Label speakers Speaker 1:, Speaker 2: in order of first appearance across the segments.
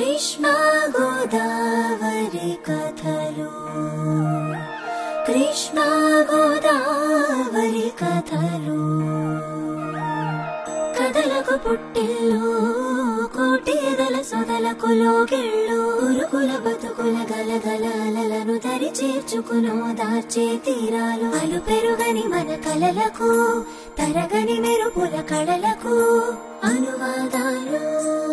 Speaker 1: కృష్ణా గోదావరి కథలు కృష్ణా గోదావరి కథలు కథలకు పుట్టిల్లు కోటి ఎదల సొదలకు లోగిళ్ళు ఉరుగుల బతుకుల గలగలలను దరి చేర్చుకునో దాచే తీరాలు అలు పెరుగని మన కలలకు తరగని మెరుపుల కళలకు అనువాదాలు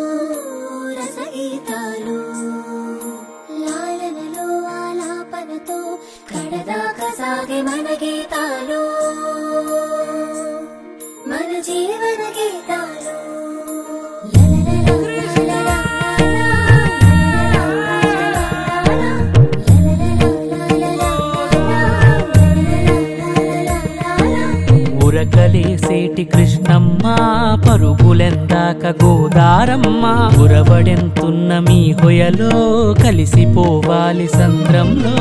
Speaker 1: రసగీతాలు లాలనలో ఆలాపనతో కడదాకా సాగే మన గీతాలు మన జీవన గీతాలు
Speaker 2: ఉరకలేసేటి కృష్ణమ్మ పరుగులెందాక గోదారమ్మ ఉరవడెంతున్న మీ హొయలో కలిసిపోవాలి సంద్రంలో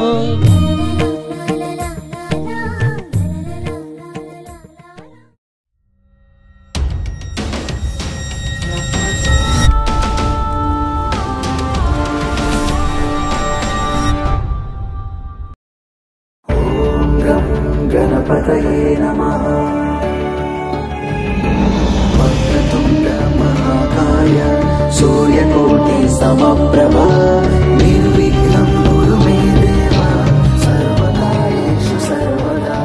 Speaker 3: गणपतये नमः वक्रतुण्ड महाकाय सूर्यकोटि समप्रभ निर्विघ्नं कुरु मे देव सर्वकार्येषु सर्वदा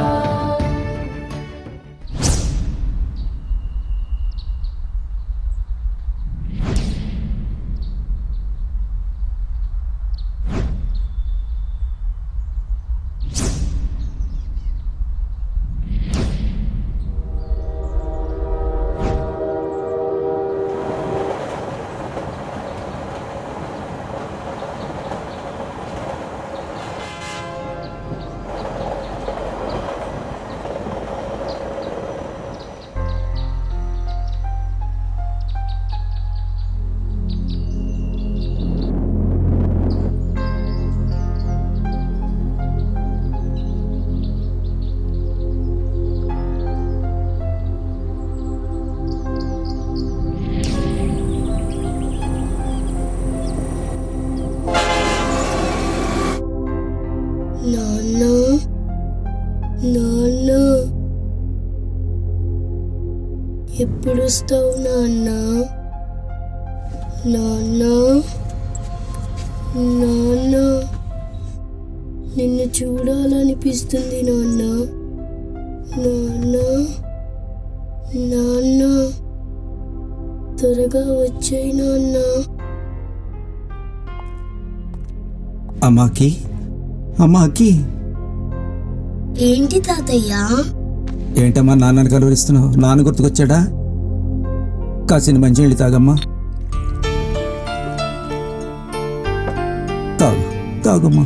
Speaker 4: నాన్న నాన్న ఎప్పుడు వస్తావు నాన్న నాన్న నాన్న నిన్ను చూడాలనిపిస్తుంది నాన్న నాన్న నాన్న త్వరగా వచ్చాయి నాన్న
Speaker 5: అమ్మాకి అమ్మాకి
Speaker 4: ఏంటి తాతయ్య
Speaker 5: ఏంటమ్మా నాన్నని కలవరిస్తున్నావు నాన్న గుర్తుకొచ్చాడా కాసిన మంచినీళ్ళు తాగమ్మా తాగు తాగమ్మా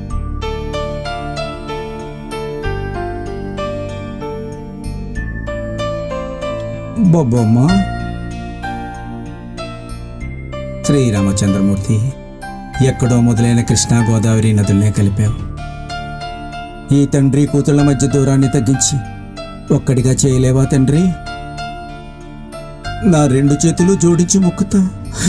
Speaker 5: బొబ్బమ్మా శ్రీరామచంద్రమూర్తి ఎక్కడో మొదలైన కృష్ణా గోదావరి నదుల్నే కలిపావు ఈ తండ్రి కూతుళ్ళ మధ్య దూరాన్ని తగ్గించి ఒక్కడిగా చేయలేవా తండ్రి నా రెండు చేతులు జోడించి మొక్కుతా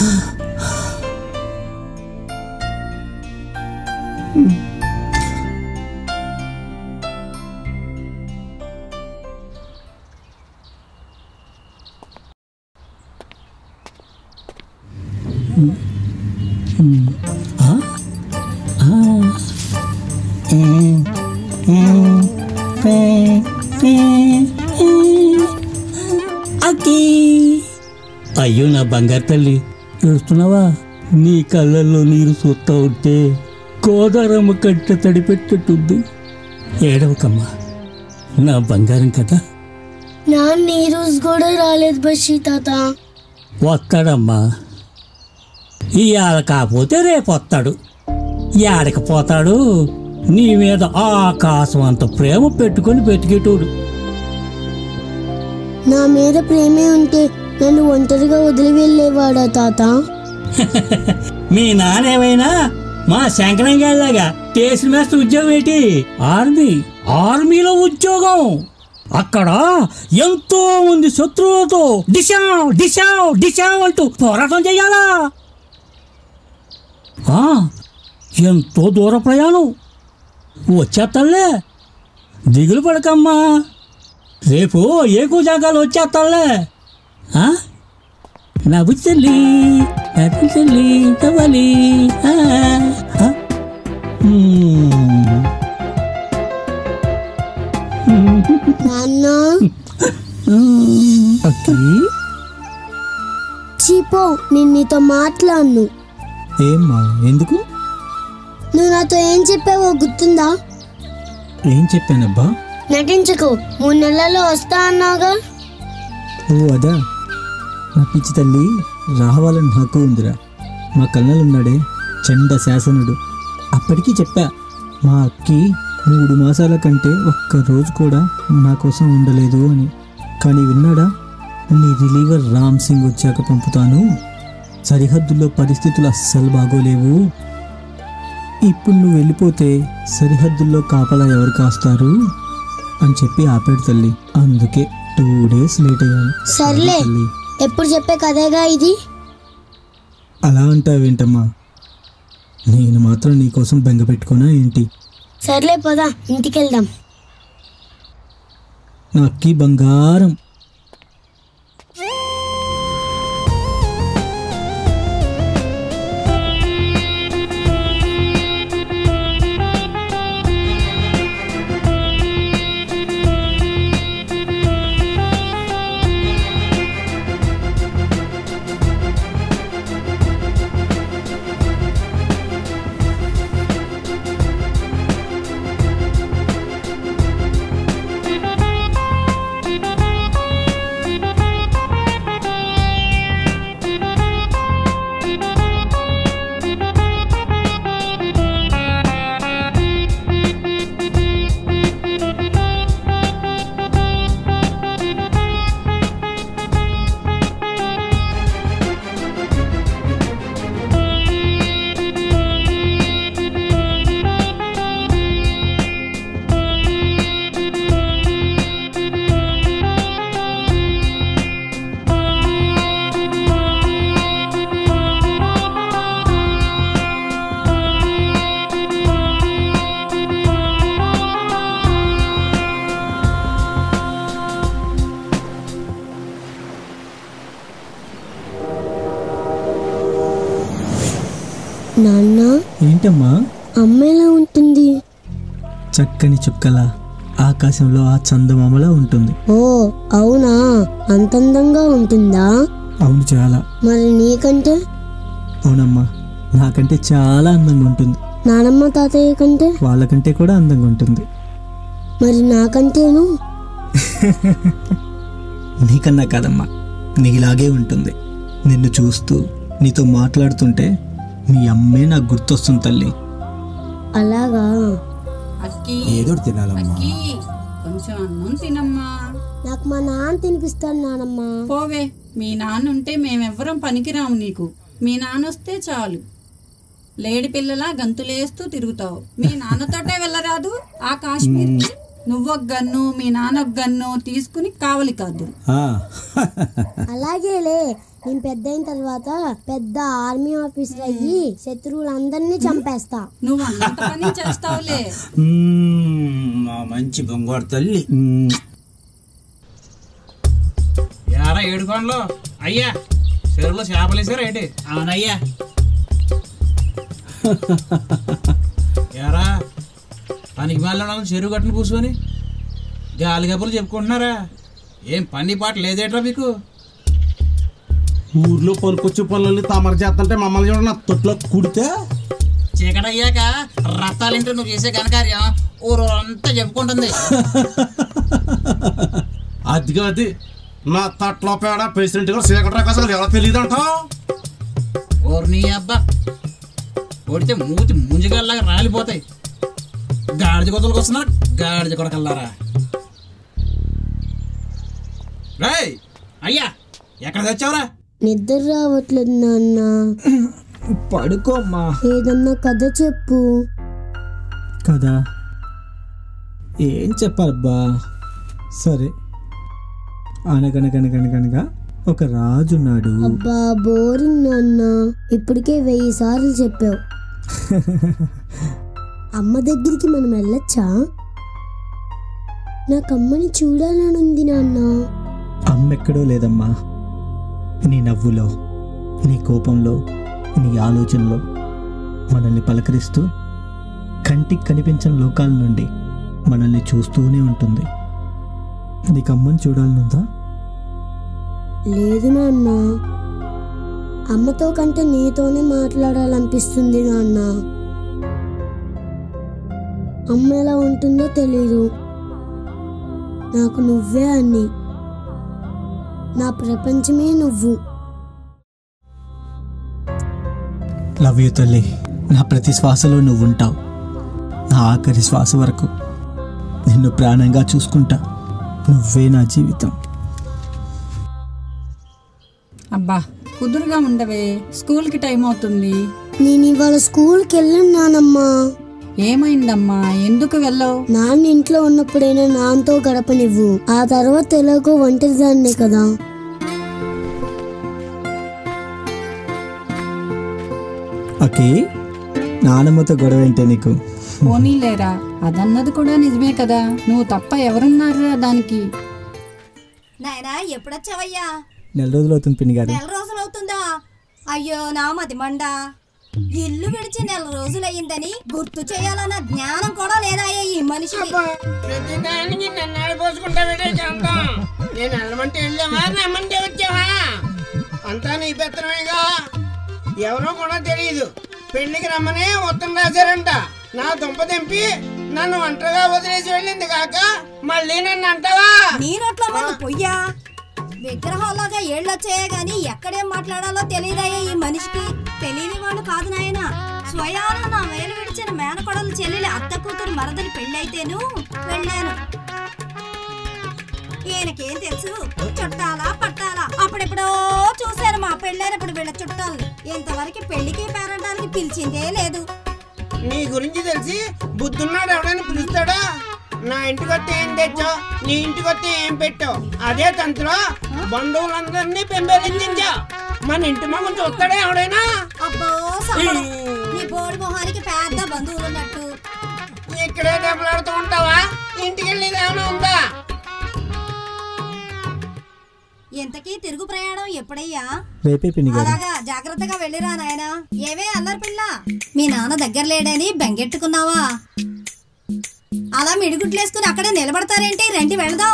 Speaker 6: అక్కి అయ్యో నా బంగారు తల్లి ఏడుస్తున్నావా నీ కళ్ళల్లో నీరు చూస్తా ఉంటే గోదారమ్మ కంట తడిపెట్టేట్టుంది ఏడవకమ్మా నా బంగారం కదా
Speaker 4: నాన్న ఈ రోజు కూడా రాలేదు బషి తాత
Speaker 6: వస్తాడమ్మా ఇవాళ కాకపోతే రేపు వస్తాడు ఏడకి పోతాడు నీ మీద ఆకాశం అంత ప్రేమ పెట్టుకొని బతికేటోడు
Speaker 4: నా మీద ప్రేమే ఉంటే నన్ను ఒంటరిగా వదిలి వెళ్ళేవాడా తాత
Speaker 6: మీ నానేమైనా మా శంకరంగారిలాగా స్టేషన్ మాస్టర్ ఉద్యోగం ఏంటి ఆర్మీ ఆర్మీలో ఉద్యోగం అక్కడ ఎంతో మంది శత్రువులతో డిశావ్ డిశావ్ డిశావ్ అంటూ పోరాటం చేయాలా ఆ, ఎంతో దూర ప్రయాణం వచ్చేస్తాలే దిగులు పడకమ్మా రేపు ఏ కూజాగాలు వచ్చేస్తాలే ఆ? నా బుచ్చల్లి నా బుచ్చల్లి తవ్వాలి ఆ, ఆ. మ్మ్.
Speaker 4: నాన్న
Speaker 5: అక్కి
Speaker 4: చీపో నేను నీతో మాట్లాడను
Speaker 5: ఏమ్మా ఎందుకు
Speaker 4: నువ్వు నాతో ఏం చెప్పావో గుర్తుందా
Speaker 5: ఏం చెప్పానబ్బా
Speaker 4: నటించకు మూడు నెలల్లో వస్తా అన్నావుగా
Speaker 5: ఓ అదా నా పిచ్చి తల్లి రావాలని హక్కు ఉందిరా మా కన్నలున్నాడే చండ శాసనుడు అప్పటికీ చెప్పా మా అక్కి మూడు మాసాల కంటే ఒక్క రోజు కూడా నా కోసం ఉండలేదు అని కానీ విన్నాడా నీ రిలీవర్ రామ్ సింగ్ వచ్చాక పంపుతాను సరిహద్దుల్లో పరిస్థితులు అస్సలు బాగోలేవు ఇప్పుడు నువ్వు వెళ్ళిపోతే సరిహద్దుల్లో కాపలా ఎవరు కాస్తారు అని చెప్పి ఆపాడు తల్లి అందుకే టూ డేస్ లేట్ అయ్యాను
Speaker 4: సర్లే
Speaker 5: తల్లి
Speaker 4: ఎప్పుడు చెప్పే కథేగా ఇది
Speaker 5: అలా అంటావేంటమ్మా నేను మాత్రం నీకోసం బెంగ పెట్టుకోనా ఏంటి
Speaker 4: సర్లే పదా ఇంటికెళ్దాం
Speaker 5: నా అక్కి బంగారం
Speaker 4: నాన్న
Speaker 5: ఏంటమ్మా
Speaker 4: అమ్మ ఎలా ఉంటుంది
Speaker 5: చక్కని చుక్కల ఆకాశంలో ఆ చందమామలా ఉంటుంది
Speaker 4: ఓ అవునా అంత అందంగా ఉంటుందా
Speaker 5: అవును చాలా
Speaker 4: మరి నీకంటే
Speaker 5: అవునమ్మా నాకంటే చాలా అందంగా ఉంటుంది
Speaker 4: నానమ్మ తాతయ్య కంటే
Speaker 5: వాళ్ళకంటే కూడా అందంగా ఉంటుంది
Speaker 4: మరి నాకంటేను
Speaker 5: నీకన్నా కాదమ్మా నీలాగే ఉంటుంది నిన్ను చూస్తూ నీతో మాట్లాడుతుంటే మీ అమ్మే నాకు గుర్తొస్తుంది తల్లి
Speaker 4: అలాగా
Speaker 7: అక్కి
Speaker 5: ఏదో తినాలమ్మా
Speaker 7: అక్కి కొంచెం అన్నం తినమ్మా
Speaker 4: నాకు మా నాన్న తినిపిస్తాడు నానమ్మ
Speaker 7: పోవే మీ నాన్న ఉంటే మేమెవ్వరం పనికిరాము నీకు మీ నాన్న వస్తే చాలు లేడి పిల్లలా గంతులేస్తూ తిరుగుతావు మీ నాన్నతోటే వెళ్ళరాదు ఆ కాశ్మీర్ నువ్వొక గన్ను మీ నాన్న ఒక గన్ను తీసుకుని కావలి కాదు
Speaker 4: అలాగేలే నేను పెద్ద అయిన తర్వాత పెద్ద ఆర్మీ ఆఫీసర్ అయ్యి శత్రువులందరినీ చంపేస్తా
Speaker 7: నువ్వు అంత పని చేస్తావులే
Speaker 8: మా మంచి బంగారు తల్లి
Speaker 9: యారా ఏడుకోండ్లో అయ్యా చెరువులో చేపలేసారా ఏంటి
Speaker 8: అవునయ్యా
Speaker 9: యారా పనికి మళ్ళీ చెరువు గట్టును కూర్చొని గాలి గబ్బులు చెప్పుకుంటున్నారా ఏం పని పాట లేదేట్రా మీకు
Speaker 10: ఊర్లో పనికొచ్చే పనులని తమరు చేస్తుంటే మమ్మల్ని చూడండి నా తొట్లో కుడితే
Speaker 8: చీకటయ్యాక రథాలింటూ నువ్వు చేసే ఘనకార్యం ఊరు అంతా చెప్పుకుంటుంది
Speaker 10: అదిగా అది నా తట్లో పేడ ప్రెసిడెంట్ గారు చీకటి అసలు ఎలా తెలియదు అంటావు
Speaker 8: ఓరు నీ అబ్బా కొడితే మూతి ముంజిగల్లాగా రాలిపోతాయి గాడిద కొత్తలకు వస్తున్నారు గాడిద కొడకల్లారా
Speaker 9: రేయ్ అయ్యా ఎక్కడ తెచ్చావురా
Speaker 4: నిద్ర రావట్లేదు నాన్న
Speaker 5: పడుకోమ్మా
Speaker 4: ఏదన్నా కథ చెప్పు
Speaker 5: కదా ఏం చెప్పాలబ్బా సరే అనగనగనగనగనగా ఒక రాజున్నాడు
Speaker 4: అబ్బా బోరింగ్ నాన్న ఇప్పటికే వెయ్యి సార్లు చెప్పావు అమ్మ దగ్గరికి మనం వెళ్ళొచ్చా నాకు అమ్మని చూడాలని ఉంది నాన్న
Speaker 5: అమ్మెక్కడో లేదమ్మా నీ నవ్వులో నీ కోపంలో నీ ఆలోచనలో మనల్ని పలకరిస్తూ కంటికి కనిపించని లోకాల నుండి మనల్ని చూస్తూనే ఉంటుంది నీకు అమ్మని చూడాలనుందా
Speaker 4: లేదు నాన్న అమ్మతో కంటే నీతోనే మాట్లాడాలనిపిస్తుంది నాన్న అమ్మ ఎలా ఉంటుందో తెలీదు నాకు నువ్వే అన్ని నా ప్రపంచమే నువ్వు
Speaker 5: లవ్ యూ తల్లి నా ప్రతి శ్వాసలో నువ్వు ఉంటావు నా ఆఖరి శ్వాస వరకు నిన్ను ప్రాణంగా చూసుకుంటా నువ్వే నా జీవితం
Speaker 7: అబ్బా కుదురుగా ఉండవే స్కూల్కి టైం అవుతుంది
Speaker 4: నేను ఇవాళ స్కూల్కి వెళ్ళాను నానమ్మా
Speaker 7: ఏమైందమ్మా ఎందుకు వెళ్ళవు
Speaker 4: నాన్న ఇంట్లో ఉన్నప్పుడైనా నాన్నతో గడపనివ్వు ఆ తర్వాత ఎలాగో ఒంటరిదాన్నే కదా
Speaker 5: ఓకే నానమ్మతో గొడవ ఏంటే నీకు
Speaker 7: పోనీలేరా అదన్నది కూడా నిజమే కదా నువ్వు తప్ప ఎవరున్నారా దానికి
Speaker 11: నాయనా ఎప్పుడొచ్చావయ్యా
Speaker 5: నెల రోజులు అవుతుంది పిన్ని గారు
Speaker 11: నెల రోజులు అవుతుందా అయ్యో నా మది మండ ఇల్లు విడిచి నెల రోజులయ్యిందని గుర్తు చేయాలన్న జ్ఞానం కూడా లేదాయా ఈ మనిషి
Speaker 12: ప్రతిదానికి నన్ను ఆడిపోసుకుంటావేటే శాంతం నేను వెళ్ళమంటే వెళ్ళావా రమ్మంటే వచ్చావా అంతా నీ పెత్తనమేగా ఎవరో కూడా తెలియదు పెళ్లికి రమ్మని ఉత్తరం రాశారంట నా దుంప తెంపి నన్ను ఒంటరిగా వదిలేసి వెళ్ళింది కాక మళ్ళీ నన్ను అంటావా
Speaker 11: నీ నోట్లో మందు పొయ్యా విగ్రహాలాగా ఏళ్ళొచ్చాయే గాని ఎక్కడేం మాట్లాడాలో తెలియదాయా ఈ మనిషికి తెలియని వాడు కాదు నాయన స్వయాన నా వేలు విడిచిన మేనకొడలు చెల్లెలి అత్త కూతురు మరదలి పెళ్ళైతేను వెళ్ళాను ఈయనకేం తెలుసు చుట్టాలా పట్టాలా అప్పుడెప్పుడో చూశాను మా పెళ్ళైనప్పుడు వీళ్ళ చుట్టాలని ఇంతవరకు పెళ్లికి పేరడానికి పిలిచిందే లేదు
Speaker 12: నీ గురించి తెలిసి బుద్ధున్నాడు ఎవడని పిలుస్తాడా నా ఇంటికి వస్తే ఏం తెచ్చావు నీ ఇంటికి వస్తే ఏం పెట్టావు అదే తంతులో బంధువులందరినీ పెంబెలించా మన ఇంటి మగం చూస్తాడా ఎవడైనా
Speaker 11: అబ్బో సంబడం. నీ బోడి మొహానికి పెద్ద బంధువులు ఉన్నట్టు
Speaker 12: ఇక్కడే దెబ్బలాడుతూ ఉంటావా ఇంటికి వెళ్ళేది ఏమైనా ఉందా
Speaker 11: ఇంతకీ తిరుగు ప్రయాణం ఎప్పుడయ్యా
Speaker 5: రేపే పిన్ని గారు
Speaker 11: అలాగా జాగ్రత్తగా వెళ్ళిరా నాయనా ఏవే అల్లరి పిల్ల మీ నాన్న దగ్గర లేడని బెంగెట్టుకున్నావా అలా మిడిగుట్లేసుకుని అక్కడే నిలబడతారేంటి రండి వెళదాం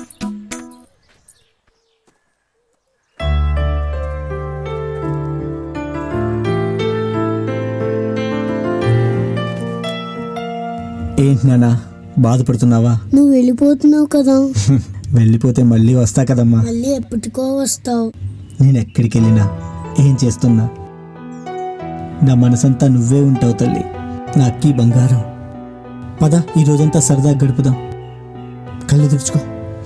Speaker 5: ఏంటి నాన్న బాధపడుతున్నావా
Speaker 4: నువ్వు వెళ్ళిపోతున్నావు కదా
Speaker 5: వెళ్ళిపోతే మళ్ళీ వస్తా కదమ్మా
Speaker 4: మళ్ళీ ఎప్పటికో వస్తావు
Speaker 5: నేను ఎక్కడికి వెళ్ళినా ఏం చేస్తున్నా నా మనసంతా నువ్వే ఉంటావు తల్లి నా అక్కి బంగారం పద ఈ రోజంతా సరదాగా గడుపుదాం కళ్ళు తుడుచుకో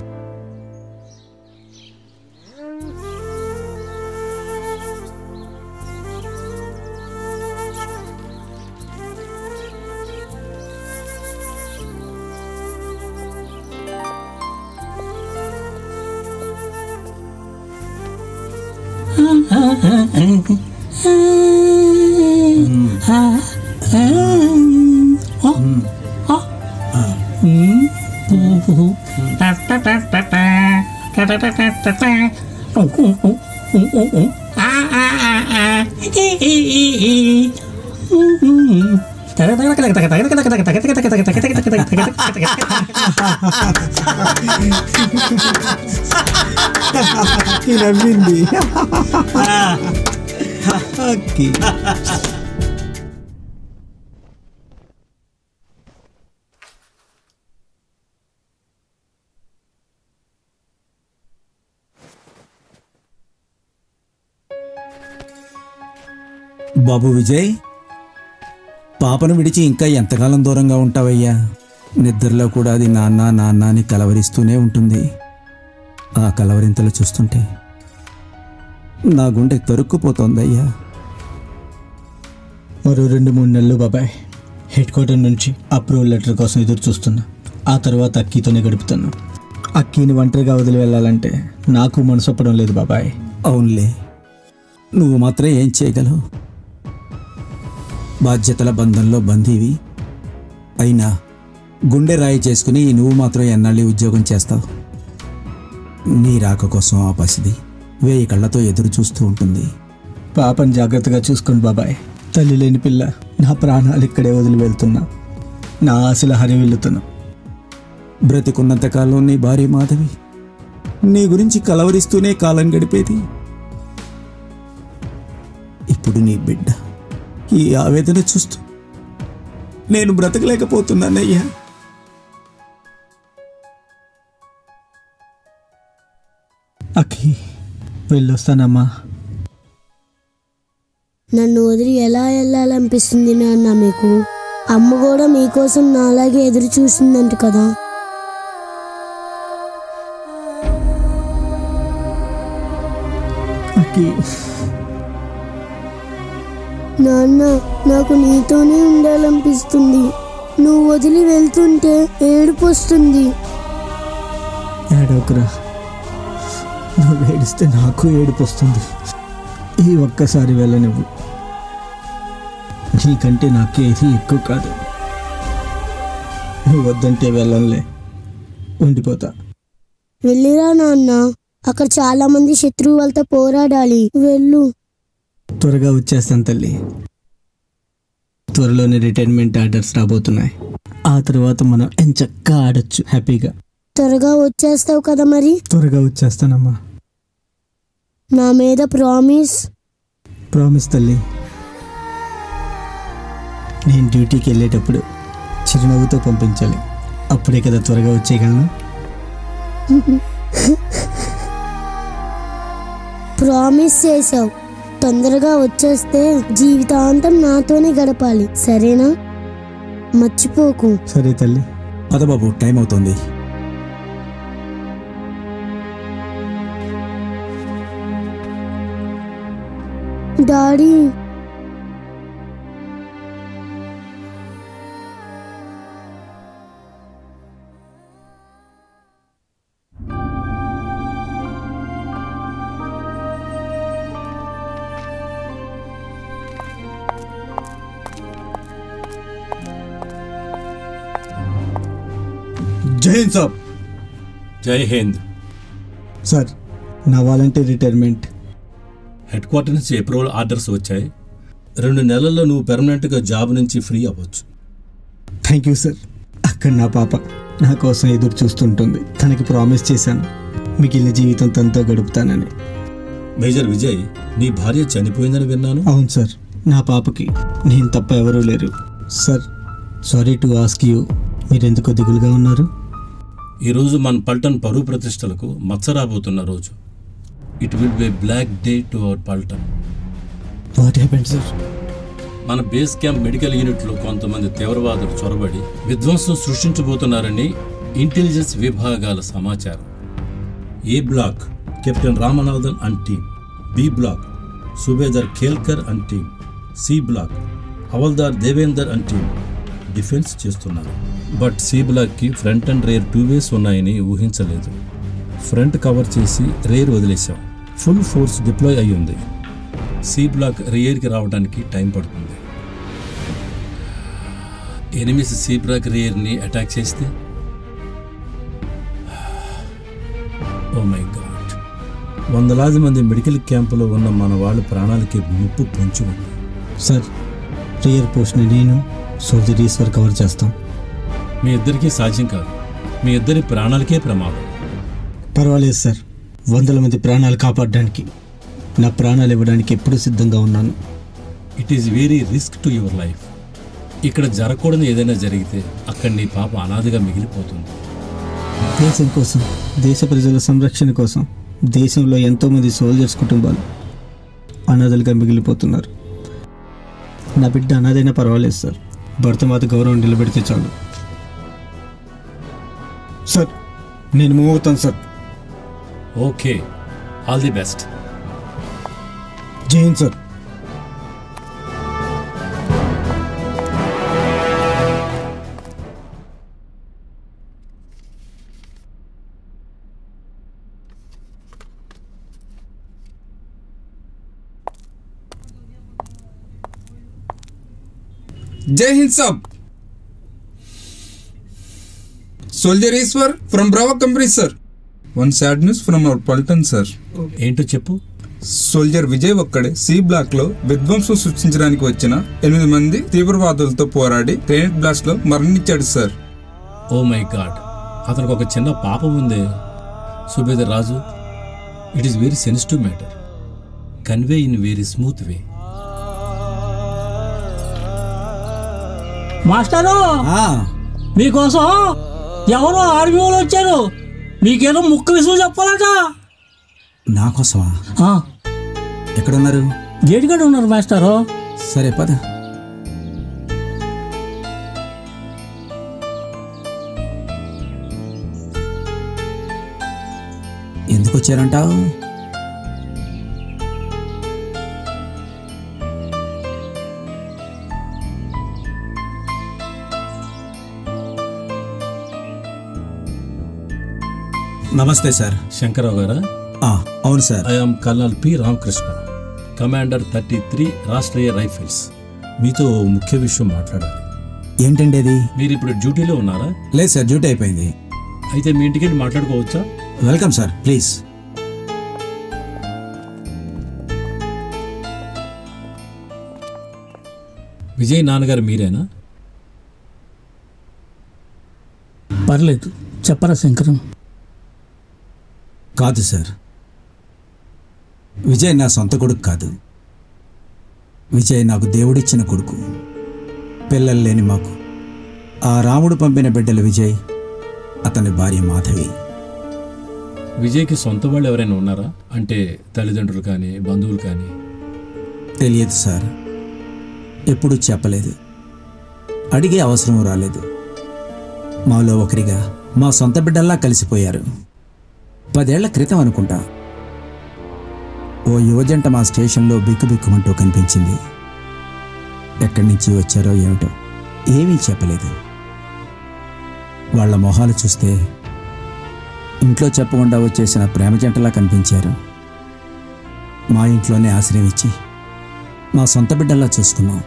Speaker 5: నవ్వింది ఓకే
Speaker 13: బాబు విజయ్ పాపను విడిచి ఇంకా ఎంతకాలం దూరంగా ఉంటావయ్యా నిద్రలో కూడా అది నాన్న నాన్న అని కలవరిస్తూనే ఉంటుంది ఆ కలవరింతలు చూస్తుంటే నా గుండె తరుక్కుపోతోందయ్యా
Speaker 5: మరో రెండు మూడు నెలలు బాబాయ్ హెడ్ క్వార్టర్ నుంచి అప్రూవల్ లెటర్ కోసం ఎదురు చూస్తున్నా ఆ తర్వాత అక్కీతోనే గడుపుతున్నా అక్కీని ఒంటరిగా వదిలి వెళ్ళాలంటే నాకు మనసు ఒప్పడం లేదు బాబాయ్
Speaker 13: అవునులే నువ్వు మాత్రం ఏం చేయగలవు బాధ్యతల బంధంలో బందీవి అయినా గుండె రాయి చేసుకుని నువ్వు మాత్రం ఎన్నాళ్ళు ఈ ఉద్యోగం చేస్తావు నీ రాక కోసం ఆ పసిది వేయి కళ్ళతో ఎదురు చూస్తూ ఉంటుంది
Speaker 5: పాపని జాగ్రత్తగా చూసుకోండి బాబాయ్ తల్లి లేని పిల్ల నా ప్రాణాలు ఇక్కడే వదిలి వెళ్తున్నా నా ఆశల హరివిల్లుతున్నా
Speaker 13: బ్రతికున్నంతకాలం నీ భార్య మాధవి నీ గురించి కలవరిస్తూనే కాలం గడిపేది ఇప్పుడు నీ బిడ్డ ఈ ఆవేదన చూస్తూ నేను బ్రతకలేకపోతున్నానయ్యా
Speaker 5: అక్కి వెళ్ళొస్తానమ్మా
Speaker 4: నన్ను వదిలి ఎలా వెళ్ళాలనిపిస్తుంది నాన్న మీకు అమ్మ కూడా మీకోసం నాలాగే ఎదురు చూసిందంట కదా
Speaker 5: అక్కి
Speaker 4: నాన్న నాకు నీతోనే ఉండాలనిపిస్తుంది నువ్వు వదిలి వెళ్తుంటే ఏడుపు వస్తుంది
Speaker 5: ఏడవకురా నువ్వు ఏడిస్తే నాకు ఏడుపు వస్తుంది ఈ ఒక్కసారి వెళ్ళనివ్వు నీకంటే నాకేది ఎక్కువ కాదు నువ్వు వద్దంటే వెళ్ళనులే ఉండిపోతా
Speaker 4: వెళ్ళిరా నాన్న అక్కడ చాలా మంది శత్రువులతో పోరాడాలి వెళ్ళు
Speaker 5: త్వరగా వచ్చేస్తాను తల్లి త్వరలోనే రిటైర్మెంట్ ఆర్డర్స్ రాబోతున్నాయి ఆ తర్వాత మనం ఎంచక్కా ఆడొచ్చు హ్యాపీగా
Speaker 4: త్వరగా వచ్చేస్తావు కదా మరి
Speaker 5: త్వరగా వచ్చేస్తానమ్మా
Speaker 4: నా మీద ప్రామిస్
Speaker 5: ప్రామిస్ తల్లి నేను డ్యూటీకి వెళ్ళేటప్పుడు చిరునవ్వుతో పంపించాలి అప్పుడే కదా త్వరగా వచ్చేయగలను
Speaker 4: ప్రామిస్ చేసావు తొందరగా వచ్చేస్తే జీవితాంతం నాతోనే గడపాలి సరేనా మర్చిపోకు
Speaker 5: సరే తల్లి
Speaker 13: పద బాబు టైం అవుతుంది
Speaker 4: డాడీ
Speaker 5: జై హింద్ సాబ్
Speaker 14: జై హింద్
Speaker 5: సార్ నా వాలంటీర్ రిటైర్మెంట్
Speaker 14: హెడ్ క్వార్టర్ నుంచి అప్రూవల్ ఆర్డర్స్ వచ్చాయి రెండు నెలల్లో నువ్వు పెర్మనెంట్గా జాబ్ నుంచి ఫ్రీ అవ్వచ్చు
Speaker 5: థ్యాంక్ యూ సార్ అక్కడ నా పాప నా కోసం ఎదురు చూస్తుంటుంది తనకి ప్రామిస్ చేశాను మిగిలిన జీవితం తనతో గడుపుతానని
Speaker 14: మేజర్ విజయ్ నీ భార్య చనిపోయిందని విన్నాను
Speaker 5: అవును సార్ నా పాపకి నేను తప్ప ఎవరూ లేరు sir sorry to ask you మీరెందుకో దిగులుగా ఉన్నారు
Speaker 14: ఈరోజు మన పల్టన్ పరువు ప్రతిష్టలకు మచ్చ రాబోతున్న రోజు it will be black day to our పల్టన్
Speaker 5: వాట్ హ్యాపెండ్ సార్
Speaker 14: మన బేస్ క్యాంప్ మెడికల్ యూనిట్లో కొంతమంది తీవ్రవాదులు చొరబడి విధ్వంసం సృష్టించబోతున్నారని ఇంటెలిజెన్స్ విభాగాల సమాచారం A block captain Ramanathan and team B block subedar Khelkar and team C block havildar Devender and team defence చేస్తున్నారు బట్ సి బ్లాక్కి front and rear two ways ఉన్నాయని ఊహించలేదు ఫ్రంట్ కవర్ చేసి రేర్ వదిలేశాం ఫుల్ ఫోర్స్ డిప్లాయ్ అయి ఉంది సి బ్లాక్ రియర్కి రావడానికి టైం పడుతుంది ఎనిమిస్ సి బ్లాక్ రియర్ని అటాక్ చేస్తే ఓ మై గాడ్ వందలాది మంది మెడికల్ క్యాంపులో ఉన్న మన వాళ్ళ ప్రాణాలకి ముప్పు పొంచి ఉంది
Speaker 5: సార్ రియర్ పోస్ట్ని నేను సోదరి ఈశ్వర్ కవర్ చేస్తాం
Speaker 14: మీ ఇద్దరికీ సాధ్యం కాదు మీ ఇద్దరి ప్రాణాలకే ప్రమాదం
Speaker 5: పర్వాలేదు సార్ వందల మంది ప్రాణాలు కాపాడడానికి నా ప్రాణాలు ఇవ్వడానికి ఎప్పుడూ సిద్ధంగా ఉన్నాను
Speaker 14: it is very risk to your life ఇక్కడ జరగకూడని ఏదైనా జరిగితే అక్కడ నీ పాప అనాథగా మిగిలిపోతుంది
Speaker 5: దేశం కోసం దేశ ప్రజల సంరక్షణ కోసం దేశంలో ఎంతోమంది సోల్జర్స్ కుటుంబాలు అనాథలుగా మిగిలిపోతున్నారు నా బిడ్డ అనాథైనా పర్వాలేదు సార్ భర్తమాత గౌరవం నిలబెడితే చాలు సార్ నేను మూవ్ అవుతాను sir
Speaker 14: okay all the best
Speaker 5: Jain sir
Speaker 15: Jai Hind సాబ్ soldier Eshwar from bravo company sir one sad news from our పల్టన్ సార్
Speaker 14: ఏంటో చెప్పు
Speaker 15: సోల్జర్ విజయ్ ఒక్కడే సి బ్లాక్ లో విధ్వంసం సృష్టించడానికి వచ్చిన ఎనిమిది మంది తీవ్రవాదులతో పోరాడి గ్రెనేడ్ బ్లాస్ట్ లో మరణించాడు సార్
Speaker 14: ఓ మై గాడ్ అతనికి ఒక చిన్న పాపం ఉంది subedar Raju it is very sensitive matter convey in very smooth way
Speaker 6: master మీకోసం ఎవరో ఆర్మీ వాళ్ళు వచ్చారు మీకేదో ముక్క విసులు చెప్పాలట
Speaker 13: నా కోసమా
Speaker 6: ఆ,
Speaker 13: ఎక్కడున్నారు
Speaker 6: గేట్ కాడ ఉన్నారు మాస్టరు
Speaker 13: సరే పద ఎందుకు వచ్చారంటావు నమస్తే సార్
Speaker 14: శంకరరావు గారా
Speaker 13: ఆ, అవును sir
Speaker 14: I'm colonel P Ramakrishna commander thirty three Rashtriya rifles మీతో ఓ ముఖ్య విషయం మాట్లాడాలి
Speaker 13: ఏంటండి అది
Speaker 14: మీరు ఇప్పుడు డ్యూటీలో ఉన్నారా
Speaker 13: లేదు సార్ డ్యూటీ అయిపోయింది
Speaker 14: అయితే మీ ఇంటికి వెళ్ళి మాట్లాడుకోవచ్చా
Speaker 13: వెల్కమ్ సార్ ప్లీజ్
Speaker 14: విజయ్ నాన్నగారు మీరేనా
Speaker 6: పర్లేదు చెప్పరా శంకరం
Speaker 13: కాదు సార్ విజయ్ నా సొంత కొడుకు కాదు విజయ్ నాకు దేవుడిచ్చిన కొడుకు పిల్లలు లేని మాకు ఆ రాముడు పంపిన బిడ్డలు విజయ్ అతని భార్య మాధవి
Speaker 14: విజయ్కి సొంత వాళ్ళు ఎవరైనా ఉన్నారా అంటే తల్లిదండ్రులు కానీ బంధువులు కానీ
Speaker 13: తెలియదు సార్ ఎప్పుడూ చెప్పలేదు అడిగే అవసరం రాలేదు మాలో ఒకరిగా మా సొంత బిడ్డల్లా కలిసిపోయారు పదేళ్ల క్రితం అనుకుంటా ఓ యువజంట మా స్టేషన్లో బిక్కుబిక్కుమంటూ కనిపించింది ఎక్కడి నుంచి వచ్చారో ఏమిటో ఏమీ చెప్పలేదు వాళ్ళ మొహాలు చూస్తే ఇంట్లో చెప్పకుండా వచ్చేసిన ప్రేమ జంటలా కనిపించారు మా ఇంట్లోనే ఆశ్రయం ఇచ్చి మా సొంత బిడ్డల్లా చూసుకున్నాం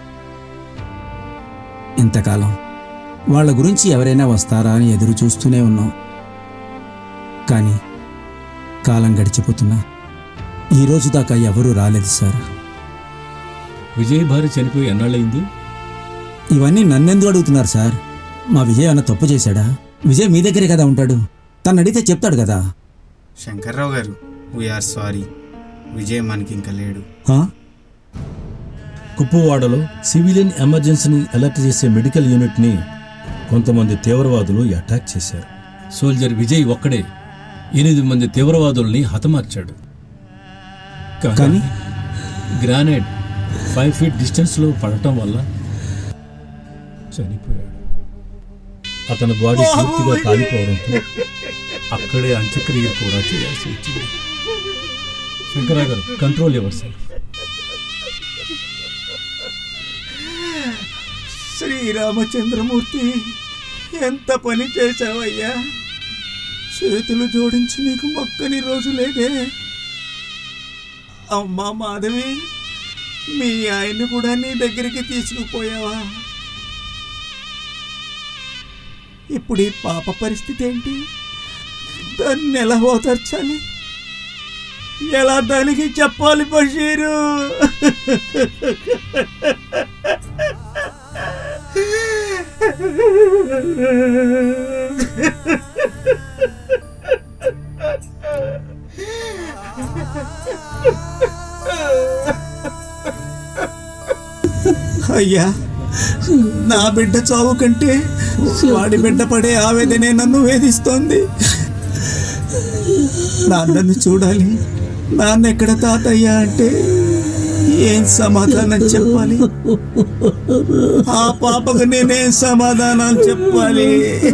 Speaker 13: ఇంతకాలం వాళ్ళ గురించి ఎవరైనా వస్తారా అని ఎదురు చూస్తూనే ఉన్నాం కానీ కాలం గడిచిపోతున్నా ఈ రోజు దాకా ఎవరూ రాలేదు సార్
Speaker 14: విజయ్ భార్య చనిపోయి ఎన్నాళ్ళయింది
Speaker 13: ఇవన్నీ నన్నెందుకు అడుగుతున్నారు సార్ మా విజయ్ అన్న తప్పు చేశాడా విజయ్ మీ దగ్గరే కదా ఉంటాడు తను అడిగితే చెప్తాడు కదా
Speaker 10: శంకర్రావు గారు వీఆర్ సారీ విజయ్ మనకి ఇంకా లేడు
Speaker 13: హా?
Speaker 14: కుప్పవాడలో సివిలియన్ ఎమర్జెన్సీని అలర్ట్ చేసే మెడికల్ యూనిట్ని కొంతమంది తీవ్రవాదులు అటాక్ చేశారు సోల్జర్ విజయ్ ఒక్కడే ఎనిమిది మంది తీవ్రవాదుల్ని హతమార్చాడు కానీ గ్రానైడ్ ఫైవ్ ఫీట్ డిస్టెన్స్లో పడటం వల్ల చనిపోయాడు అతని బాడీ పూర్తిగా కాలిపోవడంతో అక్కడే అంత్యక్రియలు కూడా చేయాల్సి వచ్చింది శంకరా గారు కంట్రోల్ ఎవరు సార్
Speaker 16: శ్రీరామచంద్రమూర్తి ఎంత పని చేశావయ్యా చేతులు జోడించి నీకు మొక్కని రోజు లేదే అమ్మా మాధవి మీ ఆయన్ని కూడా నీ దగ్గరికి తీసుకుపోయావా ఇప్పుడు ఈ పాప పరిస్థితి ఏంటి దాన్ని ఎలా ఓదార్చాలి ఎలా దానికి చెప్పాలి బషీరు అయ్యా నా బిడ్డ చావు కంటే వాడి బిడ్డ పడే ఆవేదనే నన్ను వేధిస్తోంది నాన్నను చూడాలి నాన్న ఎక్కడ తాతయ్య అంటే ఏం సమాధానం చెప్పాలి ఆ పాపకు నేనేం సమాధానాలు చెప్పాలి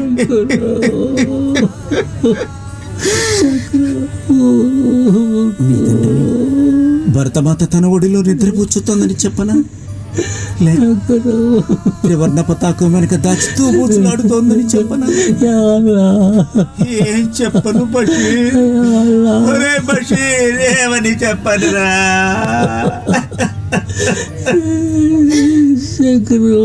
Speaker 16: మీ తండ్రి భరతమాత తన ఒడిలో నిద్రపుచ్చుతోందని చెప్పనా లేక త్రివర్ణ పతాకం వెనక దాచుతూ కూర్చున్నాడుతోందని చెప్పనా ఏం చెప్పను బషీర్ ఒరే బషీర్ ఏమని చెప్పనురా
Speaker 6: శంకరు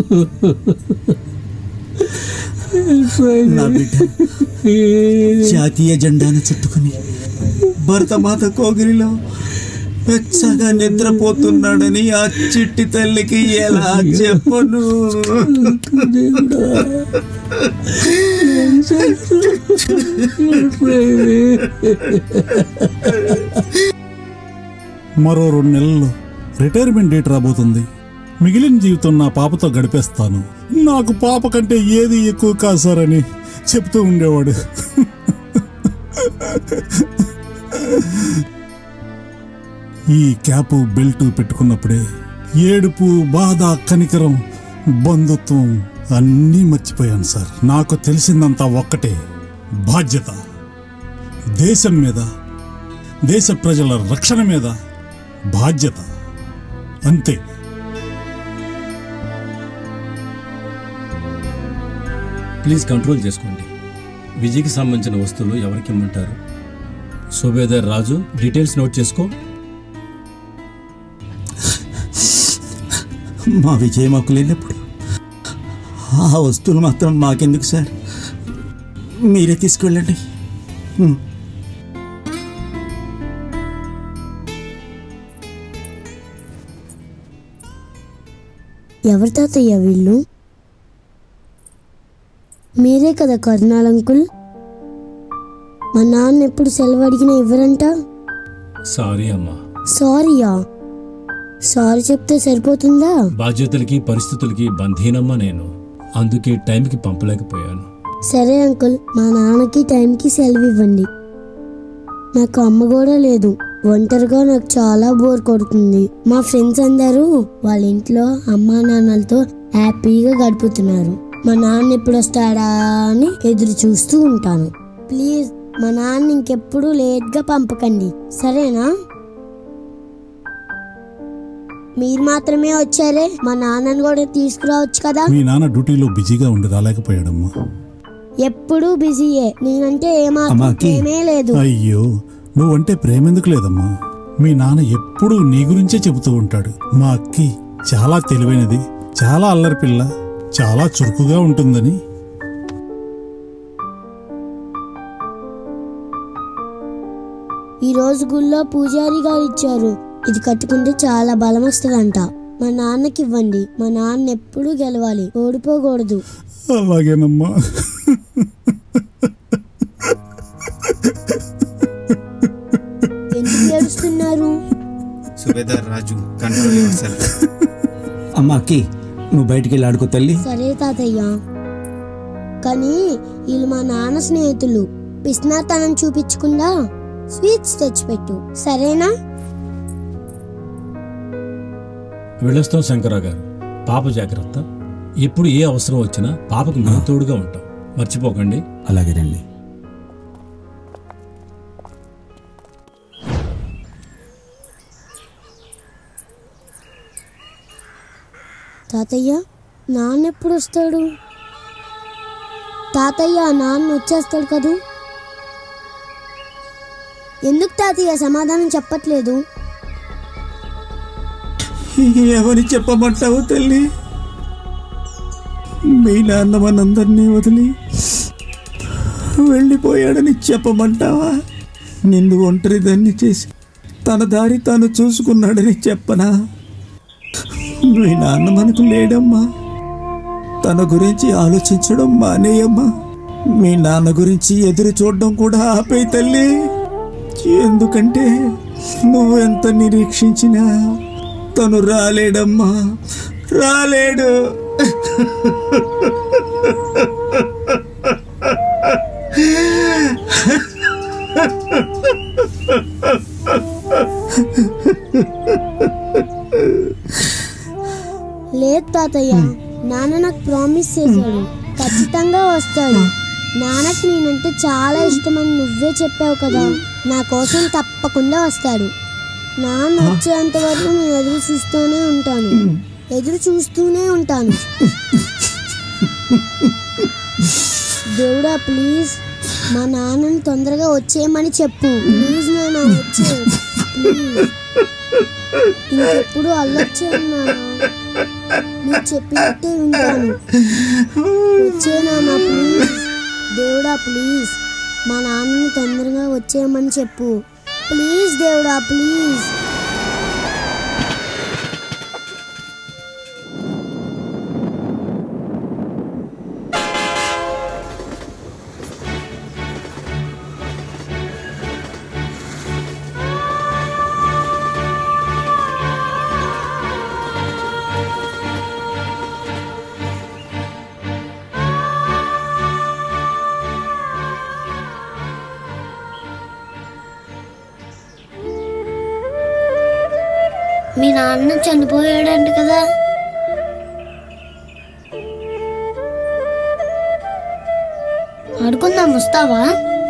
Speaker 16: నా బిడ్డ జాతీయ జెండాను చుట్టుకుని భరతమాత కోగిలిలో వెచ్చగా నిద్రపోతున్నాడని ఆ చిట్టి తల్లికి ఎలా చెప్పను
Speaker 17: మరో రెండు నెలల్లో రిటైర్మెంట్ డేట్ రాబోతుంది మిగిలిన జీవితం నా పాపతో గడిపేస్తాను నాకు పాప కంటే ఏది ఎక్కువ కాదు సార్ అని చెప్తూ ఉండేవాడు ఈ క్యాపు బెల్ట్ పెట్టుకున్నప్పుడే ఏడుపు బాధ కనికరం బంధుత్వం అన్నీ మర్చిపోయాను సార్ నాకు తెలిసిందంతా ఒక్కటే బాధ్యత దేశం మీద దేశ ప్రజల రక్షణ మీద బాధ్యత అంతే
Speaker 14: ప్లీజ్ కంట్రోల్ చేసుకోండి విజయ్కి సంబంధించిన వస్తువులు ఎవరికి ఇమ్మంటారు సుబేదర్ రాజు డీటెయిల్స్ నోట్ చేసుకో
Speaker 16: మా విజయ్ మాకు లేనప్పుడు ఆ వస్తువులు మాత్రం మాకెందుకు సార్ మీరే తీసుకెళ్ళండి హ్మ్.
Speaker 4: ఎవరి తాతయ్య వీళ్ళు మీరే కదా కరుణాల్ అంకుల్ మా నాన్న ఎప్పుడు సెలవు అడిగినా ఇవ్వరంట
Speaker 14: సారీ అమ్మా
Speaker 4: సారీయా సారీ చెప్తే సరిపోతుందా
Speaker 14: బాధ్యతలకి పరిస్థితులకి బంధీనమ్మా నేను అందుకే టైంకి పంపలేకపోయాను
Speaker 4: సరే అంకుల్ మా నాన్నకి టైంకి సెలవు ఇవ్వండి నాకు అమ్మ కూడా లేదు ఒంటరిగా నాకు చాలా బోర్ కొడుతుంది మా ఫ్రెండ్స్ అందరూ వాళ్ళ ఇంట్లో అమ్మా నాన్నలతో హ్యాపీగా గడుపుతున్నారు మా నాన్న ఎప్పుడు వస్తాడా అని ఎదురు చూస్తూ ఉంటాను ప్లీజ్ మా నాన్న ఇంకెప్పుడు లేట్గా పంపకండి సరేనా మీరు మాత్రమే వచ్చారే మా నాన్నని కూడా తీసుకురావచ్చు కదా
Speaker 17: మీ నాన్న డ్యూటీలో బిజీగా ఉండి రాలేకపోయాడమ్మా
Speaker 4: ఎప్పుడూ బిజీయే నేనంటే ఏమాత్రం
Speaker 17: అమ్మాకి.
Speaker 4: ఏమీ లేదు
Speaker 17: అయ్యో నువ్వంటే ప్రేమెందుకు లేదమ్మా మీ నాన్న ఎప్పుడూ నీ గురించే చెబుతూ ఉంటాడు మా అక్కి చాలా తెలివైనది చాలా అల్లరి పిల్ల చాలా చురుకుగా ఉంటుందని
Speaker 4: ఈ రోజు గుళ్ళో పూజారి గారు ఇచ్చారు ఇది కట్టుకుంటే చాలా బలం వస్తుందంట మా నాన్నకి ఇవ్వండి మా నాన్న ఎప్పుడూ గెలవాలి ఓడిపోకూడదు
Speaker 17: అలాగేనమ్మా
Speaker 4: ఎందుకు ఏడుస్తున్నారు
Speaker 10: సుబేదార్ రాజు కంట్రోల్ యువర్ సెల్ఫ్
Speaker 13: అమ్మా అక్కి నువ్వు బయటికి వెళ్ళి ఆడుకో తల్లి
Speaker 4: సరే తాతయ్య కానీ వీళ్ళు మా నాన్న స్నేహితులు పిస్నాతనం చూపించకుండా స్వీట్స్ తెచ్చిపెట్టు సరేనా
Speaker 14: వెళ్ళొస్తాం శంకరరావు గారు పాప జాగ్రత్త ఎప్పుడు ఏ అవసరం వచ్చినా పాపకు మేము తోడుగా ఉంటాం మర్చిపోకండి
Speaker 13: అలాగే రండి
Speaker 4: తాతయ్య నాన్న ఎప్పుడు వస్తాడు తాతయ్య నాన్న వచ్చేస్తాడు కదూ ఎందుకు తాతయ్య సమాధానం చెప్పట్లేదు
Speaker 16: ఏమని చెప్పమంటావు తల్లి మీ నాన్న మనందరినీ వదిలి వెళ్ళిపోయాడని చెప్పమంటావా నిన్ను ఒంటరిదాన్ని చేసి తన దారి తాను చూసుకున్నాడని చెప్పనా మీ నాన్న మనకు లేడమ్మా తన గురించి ఆలోచించడం మానేయమ్మా మీ నాన్న గురించి ఎదురు చూడడం కూడా ఆపే తల్లి ఎందుకంటే నువ్వు ఎంత నిరీక్షించినా తను రాలేడమ్మా రాలేడు
Speaker 4: లేదు తాతయ్య నాన్న నాకు ప్రామిస్ చేశాడు ఖచ్చితంగా వస్తాడు నాన్నకి నేనంటే చాలా ఇష్టమని నువ్వే చెప్పావు కదా నా కోసం తప్పకుండా వస్తాడు నాన్న వచ్చేంత వరకు నేను ఎదురు చూస్తూనే ఉంటాను ఎదురు చూస్తూనే ఉంటాను దేవుడా ప్లీజ్ మా నాన్నని తొందరగా వచ్చేయమని చెప్పు ప్లీజ్ నాన్న వచ్చే ప్లీజ్ ఇంకెప్పుడు అల్లొచ్చాను నాన్న నువ్వు చెప్పినట్టే వింటాను వచ్చే నాన్న ప్లీజ్ దేవుడా ప్లీజ్ మా నాన్నని తొందరగా వచ్చేయమని చెప్పు ప్లీజ్ దేవుడా ప్లీజ్ మీ నాన్న చనిపోయాడంట కదా ఆడుకుందాం వస్తావా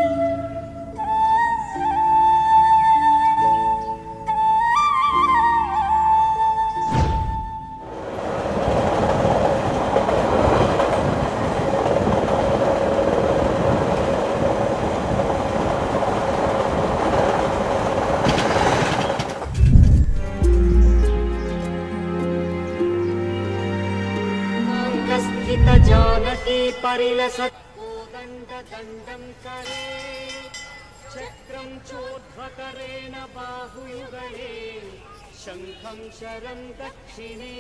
Speaker 18: स्थित जानकी परिलसत् कोदण्डदण्डं करे चक्रं चोद्ध्वकरेण बाहुयुगले शङ्खं शरं दक्षिणे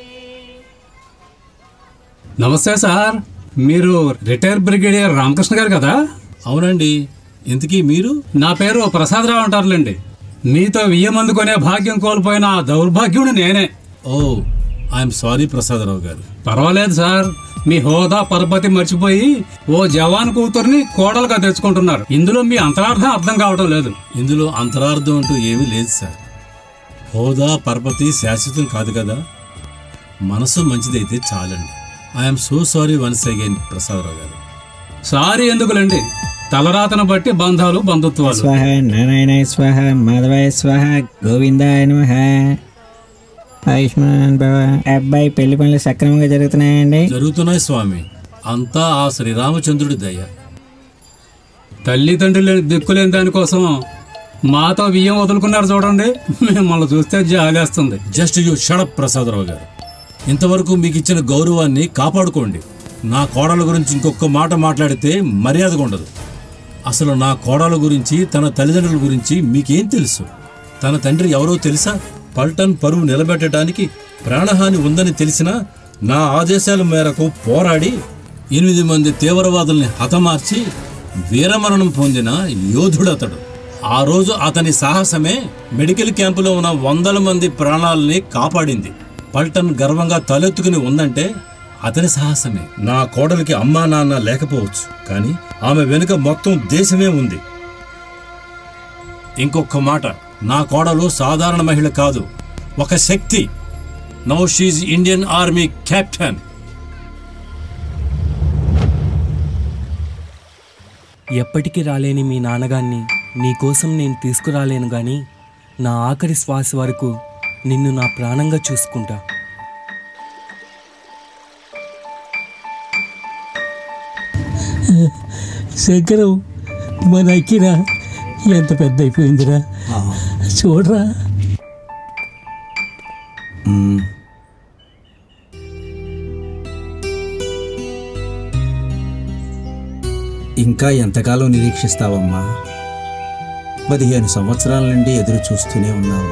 Speaker 19: నమస్తే సార్ మీరు రిటైర్ బ్రిగేడియర్ రామకృష్ణ గారు కదా
Speaker 14: అవునండి ఇంతకీ మీరు
Speaker 19: నా పేరు ప్రసాదరావు అంటారులేండి మీతో వియ్యం అందుకునే భాగ్యం కోల్పోయిన ఆ దౌర్భాగ్యుడు నేనే
Speaker 14: ఓ ఐఎమ్ సారీ ప్రసాదరావు గారు
Speaker 19: పర్వాలేదు సార్ మీ హోదా పరపతి మర్చిపోయి ఓ జవాన్ కూతుర్ని కోడలుగా తెచ్చుకుంటున్నారు ఇందులో మీ అంతరార్థం అర్థం కావడం లేదు
Speaker 14: ఇందులో అంతరార్థం అంటూ ఏమీ లేదు సార్ హోదా పరపతి శాశ్వతం కాదు కదా మనసు మంచిదైతే చాలండి I'm so sorry once again Prasada Rao garu
Speaker 19: sorry ఎందుకులేండి తలరాతను బట్టి బంధాలు బంధుత్వాలు
Speaker 20: స్వహ నారాయణాయ స్వహ మాధవాయ స్వహ గోవిందాయ నమః ఆయుష్మాన్ భవ అబ్బాయి పెళ్లి పనులు సక్రమంగా జరుగుతున్నాయండి
Speaker 14: జరుగుతున్నాయి స్వామి అంతా ఆ శ్రీరామచంద్రుడి దయ
Speaker 19: తల్లిదండ్రులు దిక్కులేని దానికోసం మాతో బియ్యం వదులుకున్నారు చూడండి మిమ్మల్ని చూస్తే జాలేస్తుంది
Speaker 14: just you shut up Prasada Rao garu ఇంతవరకు మీకు ఇచ్చిన గౌరవాన్ని కాపాడుకోండి నా కోడల గురించి ఇంకొక మాట మాట్లాడితే మర్యాదగా ఉండదు అసలు నా కోడల గురించి తన తల్లిదండ్రుల గురించి మీకేం తెలుసు తన తండ్రి ఎవరో తెలుసా పల్టన్ పరువు నిలబెట్టడానికి ప్రాణహాని ఉందని తెలిసినా నా ఆదేశాల మేరకు పోరాడి ఎనిమిది మంది తీవ్రవాదుల్ని హతమార్చి వీరమరణం పొందిన యోధుడు అతడు ఆ రోజు అతని సాహసమే మెడికల్ క్యాంపులో ఉన్న వందల మంది ప్రాణాలని కాపాడింది పల్టన్ గర్వంగా తలెత్తుకుని ఉందంటే అతని సాహసమే నా కోడలికి అమ్మా నాన్న లేకపోవచ్చు కానీ ఆమె వెనుక మొత్తం దేశమే ఉంది ఇంకొక మాట నా కోడలు సాధారణ మహిళ కాదు ఒక శక్తి now she's Indian army captain
Speaker 21: ఎప్పటికీ రాలేని మీ నాన్నగాన్ని నీకోసం నేను తీసుకురాలేను గాని నా ఆఖరి శ్వాస వరకు నిన్ను నా ప్రాణంగా చూసుకుంటా
Speaker 6: శంకరం మన అక్కిరా ఎంత పెద్ద అయిపోయిందిరా చూడరా
Speaker 13: మ్మ్. ఇంకా ఎంతకాలం నిరీక్షిస్తావమ్మా పదిహేను సంవత్సరాల నుండి ఎదురు చూస్తూనే ఉన్నావు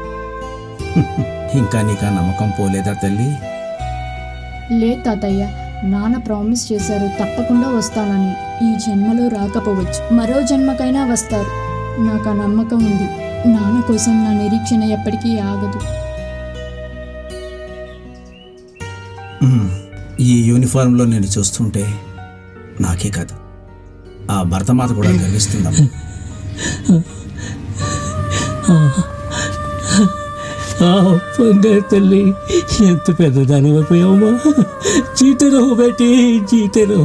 Speaker 13: ఇంకా నీకు ఆ నమ్మకం పోలేదా తల్లి
Speaker 22: లేదు తాతయ్య నాన్న ప్రామిస్ చేశారు తప్పకుండా వస్తానని ఈ జన్మలో రాకపోవచ్చు మరో జన్మకైనా వస్తారు నాకు ఆ నమ్మకం ఉంది నాన్న కోసం నా నిరీక్షణ ఎప్పటికీ ఆగదు
Speaker 13: మ్మ్. ఈ యూనిఫారంలో నేను చూస్తుంటే నాకే కాదు ఆ భర్తమాత కూడా గర్విస్తుందమ్మా
Speaker 6: ఆ బంగారు తల్లి ఎంత పెద్దదాని అయిపోయావమ్మా జీతరో బట్టి జీతరో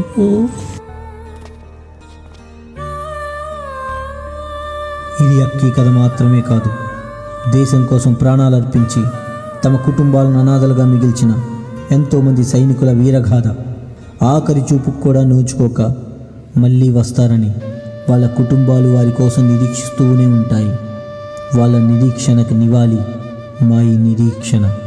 Speaker 5: ఇది అక్కి కథ మాత్రమే కాదు దేశం కోసం ప్రాణాలు అర్పించి తమ కుటుంబాలను అనాథలుగా మిగిల్చిన ఎంతోమంది సైనికుల వీరగాథ ఆఖరి చూపుకు కూడా నోచుకోక మళ్ళీ వస్తారని వాళ్ళ కుటుంబాలు వారి కోసం నిరీక్షిస్తూనే ఉంటాయి వాళ్ళ నిరీక్షణకు నివాళి మా ఈ నిరీక్షణ